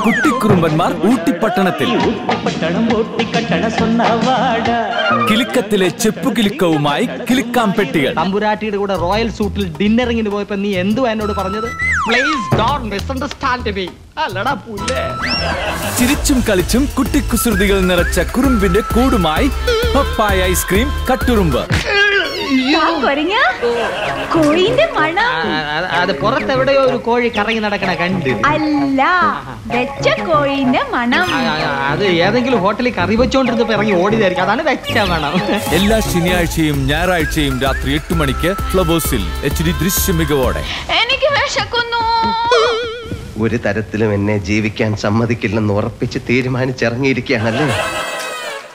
കുട്ടിക്കുറുമ്പന്മാർ ഊട്ടിപ്പട്ടണത്തിൽ പട്ടണം ഓട്ടി കട്ടണ சொன்ன വാടാ കിലുക്കത്തിലെ ചെപ്പുകിലുക്കവുമായി കിലുക്കാം പെട്ടികൾ തമ്പുരാട്ടിയുടെ കൂടെ റോയൽ സൂട്ടിൽ ഡിന്നറിങ്ങിന് പോയപ്പോ നീ എന്തുവാ എന്നോട് പറഞ്ഞത് പ്ലീസ് ഡോണ്ട് മിസ്അണ്ടർസ്റ്റാൻഡ് മീ അല്ലടാ പുല്ലേ ചിരിച്ചും കളിച്ചും കുട്ടിക്കുസൃതികൾ നിറച്ച കുറുമ്പിന്റെ കൂടുമായി പപ്പായ ഐസ്ക്രീം കട്ടുറുമ്പ് കൊരങ്ങ കോഴിന്റെ മണം അത് പുറത്തെവിടെയോ ഒരു കോഴി കറങ്ങി നടക്കണ കണ്ട് അല്ല വെച്ച കോഴിന്റെ മണം ആ, ആ, അത് ഏതെങ്കിലും ഹോട്ടലിൽ കറി വെച്ചോണ്ടിരുന്നപ്പോ ഇറങ്ങി ഓടിയതായിരിക്കും അതാണ് വെച്ച വേണം എല്ലാ ശനിയാഴ്ചയും ഞായറാഴ്ചയും രാത്രി എട്ട് മണിക്ക് ഫ്ലവേഴ്സിൽ എച്ച് ഡി ദൃശ്യ മികവോടെ എനിക്ക് വിശക്കുന്നു ഒരു തരത്തിലും എന്നെ ജീവിക്കാൻ സമ്മതിക്കില്ലെന്ന് ഉറപ്പിച്ച് തീരുമാനിച്ചിറങ്ങിയിരിക്കുകയാണല്ലേ